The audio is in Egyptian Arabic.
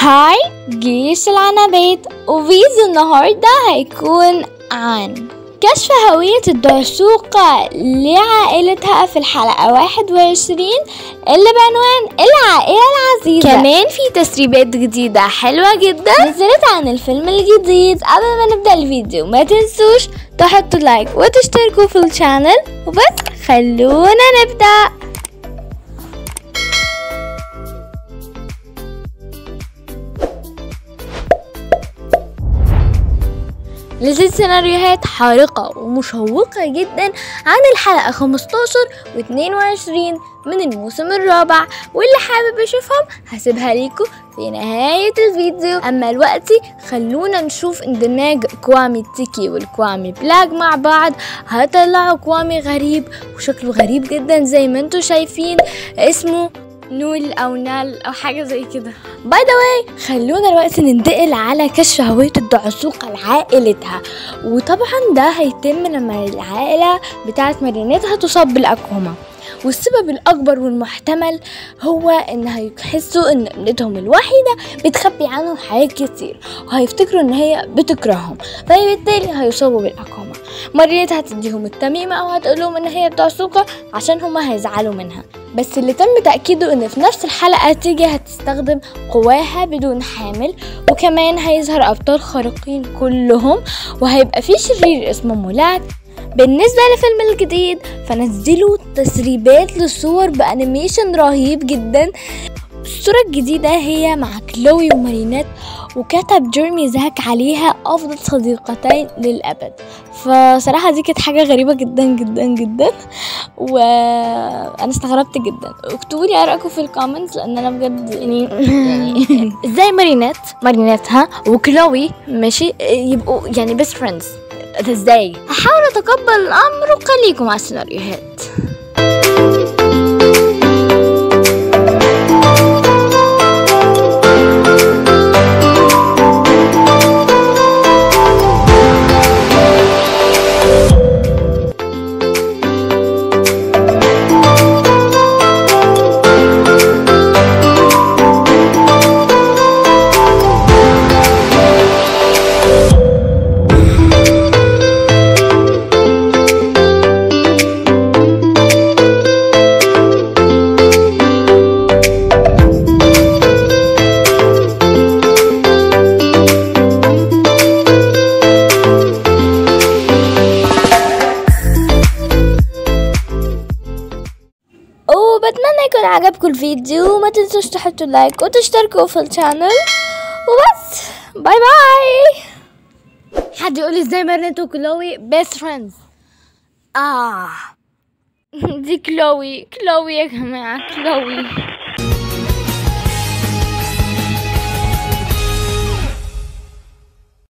هاي جيش العنبات وفيديو النهاردة هيكون عن كشف هوية الدعسوقة لعائلتها في الحلقة 21 اللي بعنوان العائلة العزيزة كمان في تسريبات جديدة حلوة جدا نزلت عن الفيلم الجديد قبل ما نبدأ الفيديو ما تنسوش تحطوا لايك وتشتركوا في الشانل وبس خلونا نبدأ نزلت سيناريوهات حارقة ومشوقة جدا عن الحلقة 15 و 22 من الموسم الرابع واللي حابب يشوفهم هسيبها ليكم في نهاية الفيديو أما الوقت خلونا نشوف اندماج كوامي تيكي والكوامي بلاك مع بعض هطلعوا كوامي غريب وشكله غريب جدا زي ما انتم شايفين اسمه نول او نال او حاجه زي كده باي ذا واي خلونا دلوقتي ننتقل على كشف هويه الدعسوقه لعائلتها وطبعا ده هيتم لما العائله بتاعت مارينيتا تصاب بالاكوما والسبب الأكبر والمحتمل هو إن هيحسوا إن ابنتهم الوحيدة بتخبي عنهم حاجات كتير وهيفتكروا إن هي بتكرههم فبالتالي هيصابوا بالأكوما مريت هتديهم التميمة أو هتقول لهم إن هي الدعسوقة عشان هما هيزعلوا منها بس اللي تم تأكيده إن في نفس الحلقة تيجي هتستخدم قواها بدون حامل وكمان هيظهر أبطال خارقين كلهم وهيبقى في شرير اسمه مولاك بالنسبة للفيلم الجديد فنزلوا تسريبات للصور بأنيميشن رهيب جدا الصورة الجديدة هي مع كلوي ومارينات وكتب جيرمي زاك عليها أفضل صديقتين للأبد فصراحة دي كانت حاجة غريبة جدا جدا جدا وأنا استغربت جدا اكتبوا لي آرائكم في الكومنتس لأن أنا بجد يعني يعني ازاي مارينات مارينات ها وكلوي ماشي يبقوا يعني بيست فريندز ده ازاي هحاول اتقبل الامر وخليكم على السيناريوهات وبتمنى يكون عجبكم الفيديو وما تنسوش تحطوا لايك وتشتركوا في الشانل وبس باي باي حد يقول لي ازاي مرنت وكلوي بيست فريندز اه دي كلوي كلوي يا جماعه كلوي